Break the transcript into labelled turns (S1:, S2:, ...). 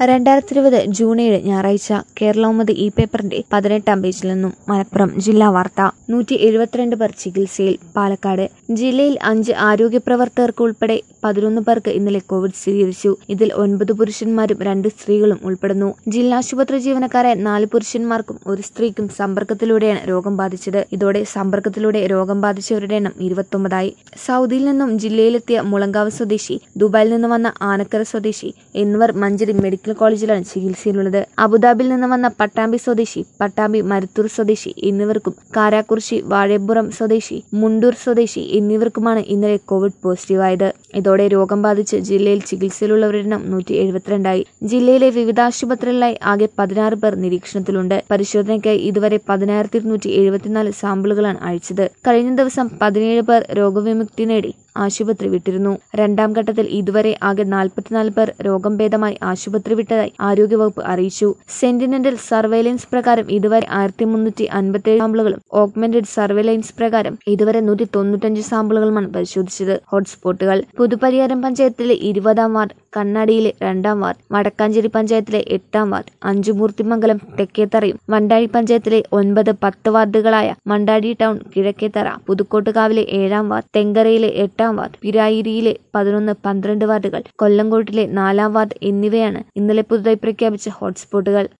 S1: രണ്ടായിരത്തി ഇരുപത് ജൂൺ ഏഴ് ഞായറാഴ്ച കേരളൗമതി ഈ പേപ്പറിന്റെ പതിനെട്ടാം പേജിൽ നിന്നും മലപ്പുറം ജില്ലാ വാർത്ത നൂറ്റി എഴുപത്തിരണ്ട് പേർ ചികിത്സയിൽ പാലക്കാട് ജില്ലയിൽ അഞ്ച് ആരോഗ്യ പ്രവർത്തകർക്ക് ഉൾപ്പെടെ പതിനൊന്ന് പേർക്ക് ഇന്നലെ കോവിഡ് സ്ഥിരീകരിച്ചു ഇതിൽ ഒൻപത് പുരുഷന്മാരും രണ്ട് സ്ത്രീകളും ഉൾപ്പെടുന്നു ജില്ലാ ആശുപത്രി ജീവനക്കാരായ നാല് പുരുഷന്മാർക്കും ഒരു സ്ത്രീക്കും സമ്പർക്കത്തിലൂടെയാണ് രോഗം ബാധിച്ചത് ഇതോടെ സമ്പർക്കത്തിലൂടെ രോഗം ബാധിച്ചവരുടെ എണ്ണം ഇരുപത്തൊമ്പതായി സൗദിയിൽ നിന്നും ജില്ലയിലെത്തിയ മുളങ്കാവ് സ്വദേശി ദുബായിൽ നിന്ന് വന്ന ആനക്കര സ്വദേശി എന്നിവർ മഞ്ചേരി മെഡിക്കൽ കോളേജിലാണ് ചികിത്സയിലുള്ളത് അബുദാബിയിൽ നിന്ന് വന്ന പട്ടാമ്പി സ്വദേശി പട്ടാമ്പി മരുത്തൂർ സ്വദേശി എന്നിവർക്കും കാരാക്കുറിശി വാഴേപ്പുറം സ്വദേശി മുണ്ടൂർ സ്വദേശി എന്നിവർക്കുമാണ് ഇന്നലെ കോവിഡ് പോസിറ്റീവായത് ഇതോടെ രോഗം ബാധിച്ച് ജില്ലയിൽ ചികിത്സയിലുള്ളവരുടെ എണ്ണം നൂറ്റി എഴുപത്തിരണ്ടായി ജില്ലയിലെ വിവിധ ആശുപത്രികളിലായി ആകെ പതിനാറ് പേർ നിരീക്ഷണത്തിലുണ്ട് പരിശോധനയ്ക്കായി ഇതുവരെ പതിനായിരത്തി ഇരുന്നൂറ്റി എഴുപത്തിനാല് സാമ്പിളുകളാണ് അയച്ചത് കഴിഞ്ഞ ദിവസം പതിനേഴ് പേർ രോഗവിമുക്തി നേടി ആശുപത്രി വിട്ടിരുന്നു രണ്ടാം ഘട്ടത്തിൽ ഇതുവരെ ആകെ നാൽപ്പത്തിനാല് പേർ രോഗം ഭേദമായി ആശുപത്രി വിട്ടതായി ആരോഗ്യവകുപ്പ് അറിയിച്ചു സെന്റിനെന്റൽ സർവൈലൻസ് പ്രകാരം ഇതുവരെ ആയിരത്തി മുന്നൂറ്റി അൻപത്തി സാമ്പിളുകളും ഓഗ്മെന്റഡ് സർവൈലൻസ് പ്രകാരം ഇതുവരെ നൂറ്റി തൊണ്ണൂറ്റഞ്ച് സാമ്പിളുകളുമാണ് പരിശോധിച്ചത് ഹോട്ട്സ്പോട്ടുകൾ പുതുപരിയാരം പഞ്ചായത്തിലെ ഇരുപതാം വാർഡ് കണ്ണാടിയിലെ രണ്ടാം വാർഡ് വടക്കാഞ്ചേരി പഞ്ചായത്തിലെ എട്ടാം വാർഡ് അഞ്ചുമൂർത്തിമംഗലം തെക്കേത്തറയും മണ്ടാടി പഞ്ചായത്തിലെ ഒൻപത് പത്ത് വാർഡുകളായ മണ്ടാടി ടൗൺ കിഴക്കേത്തറ പുതുക്കോട്ടുകാവിലെ ഏഴാം വാർഡ് തെങ്കരയിലെ എട്ടാം വാർഡ് പിരായിരിയിലെ പതിനൊന്ന് പന്ത്രണ്ട് വാർഡുകൾ കൊല്ലങ്കോട്ടിലെ നാലാം വാർഡ് എന്നിവയാണ് ഇന്നലെ പുതുതായി പ്രഖ്യാപിച്ച ഹോട്ട്സ്പോട്ടുകൾ